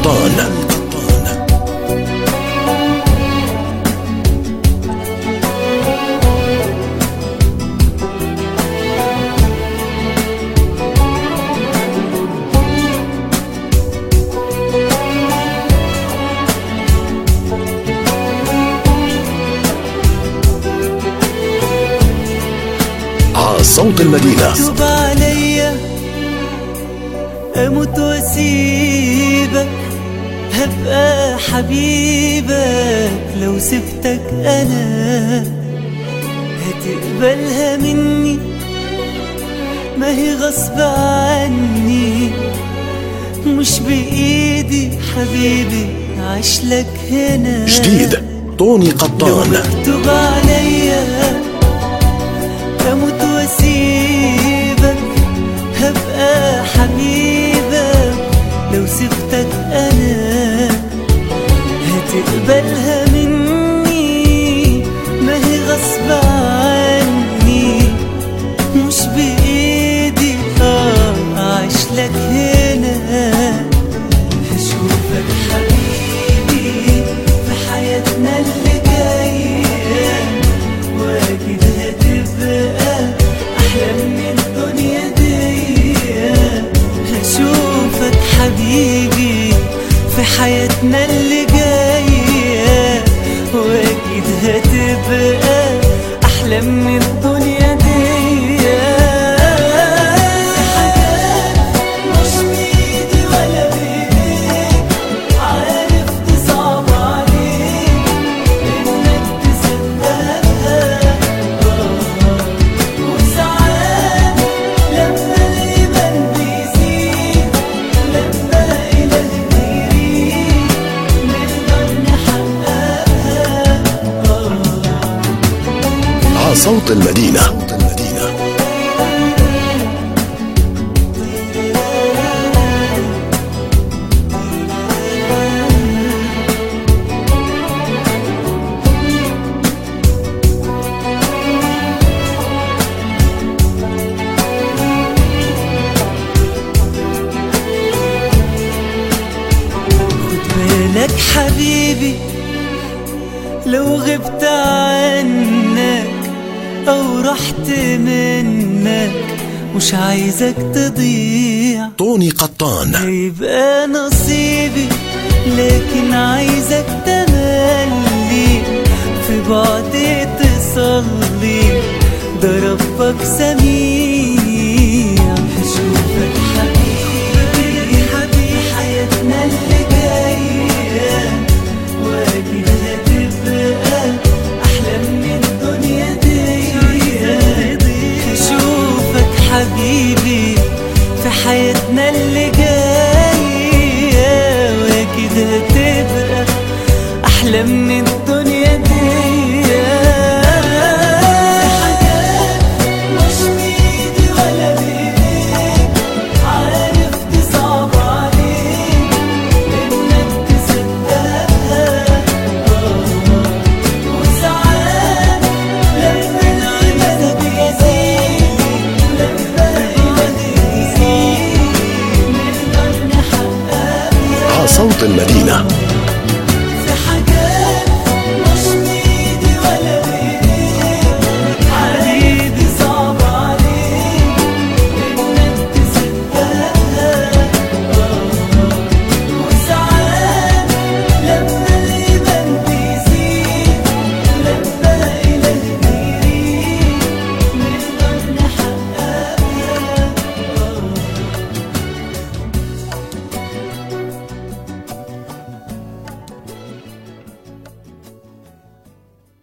قطان صوت المدينة توب عليا أموت وأسيبك هبقى حبيبك لو سبتك أنا هتقبلها مني ما هي غصب عني مش بإيدي حبيبي عشلك هنا جديد طوني لو قطان مكتوب عليا اموت واسيبك هبقى حبيبك لو سبتك انا هتقبلها مني ما هي غصب عني مش بايدي اه اعيشلك هنا هشوفك حبيبي في حياتنا اللي جايه واكيد هتبقى احلى من الدنيا دي هشوفك حبيبي في حياتنا اللي جايه واكيد هتبقى احلى من الدنيا دي حاجات مش بإيدي ولا بإيديك عارف تصعب عليك إنك تصدقها وساعات لما الإيمان بيزيد لما إله بيريد نقدر نحققها صوت المدينة خد بالك حبيبي لو غبت عنك او رحت منك مش عايزك تضيع طوني قطان هيبقى نصيبي لكن عايزك تملي في بعد تصلي ده ربك سميع هشوفك حبيبي حبيبي حياتنا اللي جايه واكيد هتبقى احلى من الدنيا دي هشوفك حبيبي في حياتنا اللي جايه واكيد هتبقى احلى من الدنيا